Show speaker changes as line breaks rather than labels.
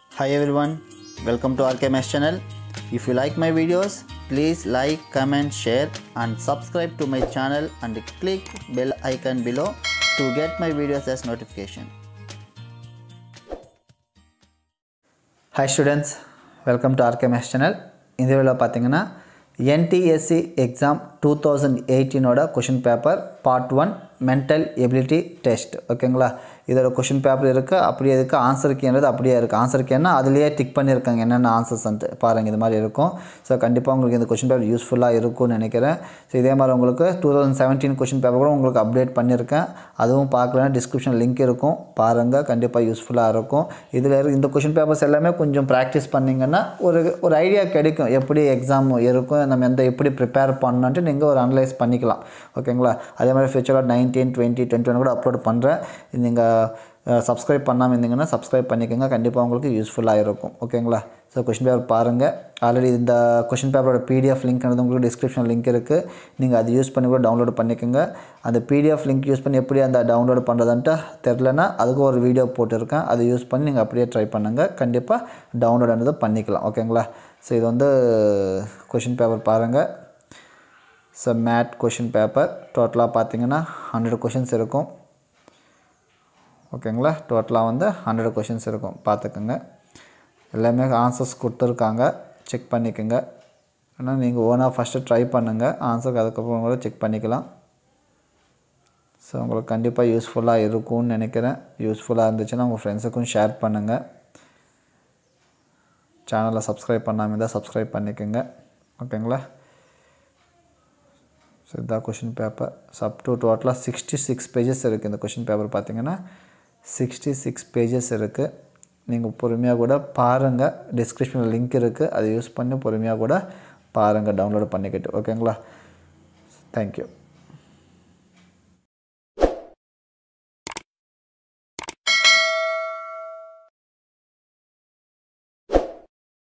Hi everyone, welcome to RKMS channel. If you like my videos, please like, comment, share and subscribe to my channel and click bell icon below to get my videos as notification. Hi students welcome to RK maths channel இந்த வீடியோவில் பார்த்தீங்கன்னா NTSE exam two thousand எயிட்டீனோட question paper part one mental ability test ஓகேங்களா இதோட question paper இருக்குது அப்படியே இருக்குது answer கீன்றது அப்படியே இருக்குது ஆன்சர் கீன்னா அதுலேயே டிக் பண்ணியிருக்காங்க என்னென்ன ஆன்சர்ஸ் வந்து பாருங்கள் இது மாதிரி இருக்கும் ஸோ கண்டிப்பாக உங்களுக்கு இந்த கொஷின் பேப்பர் யூஸ்ஃபுல்லாக இருக்கும்னு நினைக்கிறேன் ஸோ இதே மாதிரி உங்களுக்கு two thousand seventeen question paper கூட உங்களுக்கு அப்டேட் பண்ணியிருக்கேன் அதுவும் பார்க்கலன்னா டிஸ்கிரிப்ஷன் லிங்க் இருக்கும் பாருங்கள் கண்டிப்பாக யூஸ்ஃபுல்லாக இருக்கும் இதில் இந்த கொஷின் பேப்பர்ஸ் எல்லாமே கொஞ்சம் ப்ராக்டிஸ் பண்ணிங்கன்னா ஒரு ஒரு ஐடியா கிடைக்கும் எப்படி எக்ஸாம் இருக்கும் நம்ம எந்த எப்படி ப்ரிப்பேர் பண்ணணுன்ட்டு நீங்கள் ஒரு அனலைஸ் பண்ணிக்கலாம் ஓகேங்களா அதே மாதிரி ஃபியூச்சராக நைன்டீன் டுவெண்ட்டி டுவெண்ட்டி ஒன் கூட அப்லோட் பண்ணுறேன் நீங்கள் சப்ஸ்கிரைப் பண்ணாமல் இருந்தீங்கன்னா சப்ஸ்கிரைப் பண்ணிக்கோங்க கண்டிப்பாக உங்களுக்கு யூஸ்ஃபுல்லாக இருக்கும் ஓகேங்களா ஸோ கொஷின் பேப்பர் பாருங்கள் ஆல்ரெடி இந்த கொஷின் பேப்பரோட பிடிஎஃப் லிங்க் உங்களுக்கு டிஸ்கிரிப்ஷன் லிங்க் இருக்குது நீங்கள் அது யூஸ் பண்ணி கூட டவுன்லோட் பண்ணிக்கோங்க அந்த பிடிஎஃப் லிங்க் யூஸ் பண்ணி எப்படி அந்த டவுன்லோட் பண்ணுறதுன்ட்டு தெரிலனா அதுக்கு ஒரு வீடியோ போட்டிருக்கேன் அதை யூஸ் பண்ணி நீங்கள் அப்படியே ட்ரை பண்ணுங்கள் கண்டிப்பாக டவுன்லோட் ஆனது பண்ணிக்கலாம் ஓகேங்களா ஸோ இது வந்து கொஷின் பேப்பர் பாருங்கள் ஸோ மேட் கொஷின் பேப்பர் டோட்டலாக பார்த்தீங்கன்னா ஹண்ட்ரட் கொஷின்ஸ் இருக்கும் ஓகேங்களா டோட்டலாக வந்து ஹண்ட்ரட் கொஷின்ஸ் இருக்கும் பார்த்துக்கோங்க எல்லாமே ஆன்சர்ஸ் கொடுத்துருக்காங்க செக் பண்ணிக்கோங்க ஆனால் நீங்கள் ஓனாக ஃபஸ்ட்டு ட்ரை பண்ணுங்கள் ஆன்சருக்கு அதுக்கப்புறம் கூட செக் பண்ணிக்கலாம் ஸோ உங்களுக்கு கண்டிப்பாக யூஸ்ஃபுல்லாக இருக்கும்னு நினைக்கிறேன் யூஸ்ஃபுல்லாக இருந்துச்சுன்னா உங்கள் ஃப்ரெண்ட்ஸுக்கும் ஷேர் பண்ணுங்கள் சேனலை சப்ஸ்கிரைப் பண்ணாமல் இருந்தால் சப்ஸ்கிரைப் பண்ணிக்கோங்க ஓகேங்களா ஸோ இதான் கொஷின் பேப்பர் சப் டூ டோட்டலாக சிக்ஸ்டி சிக்ஸ் பேஜஸ் இருக்குது இந்த கொஷின் பேப்பர் பார்த்தீங்கன்னா சிக்ஸ்டி சிக்ஸ் பேஜஸ் இருக்குது நீங்கள் பொறுமையாக கூட பாருங்கள் டிஸ்கிரிப்ஷனில் லிங்க் இருக்குது அதை யூஸ் பண்ணி பொறுமையாக கூட பாருங்கள் டவுன்லோட் பண்ணிக்கிட்டு ஓகேங்களா தேங்க்யூ